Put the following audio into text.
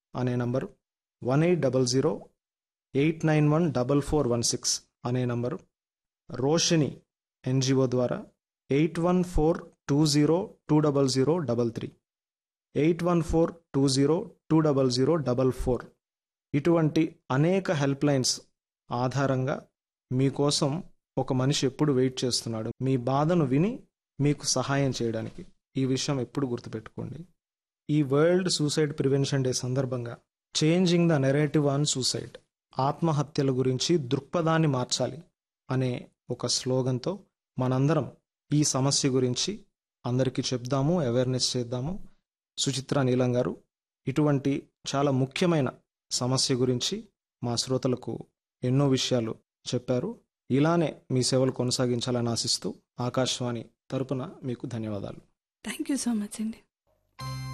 అనే number one eight double zero eight nine one double four one six అనే number Roshni NGO ద్వారా eight one four two zero two double zero double three eight one four two zero two double zero double four ఇటువంటి అనేక help lines ఆధారంగా మీకోసం ఒక మనిషి ఎప్పుడు wait చేస్తున్నాడు మీ బాధను విని మీకు సహాయం చేయడానికి ఈ విషయం ఎప్పుడు గుర్తుపెట్టుకోండి ఈ వరల్డ్ సూసైడ్ ప్రివెన్షన్ డే సందర్భంగా changing the narrative on suicide ఆత్మహత్యల గురించి దృక్పథాన్ని మార్చాలి అనే ఒక స్లోగన్తో మనందరం ఈ సమస్య గురించి అందరికీ చెప్దాము అవేర్నెస్ చేద్దాము సుచిత్ర నీలం గారు ఇటువంటి చాలా ముఖ్యమైన సమస్య గురించి మా శ్రోతలకు ఎన్నో విషయాలు చెప్పారు ఇలానే మీ సేవలు కొనసాగించాలని ఆశిస్తూ ఆకాశవాణి తరపున మీకు ధన్యవాదాలు థ్యాంక్ యూ సో మచ్ అండి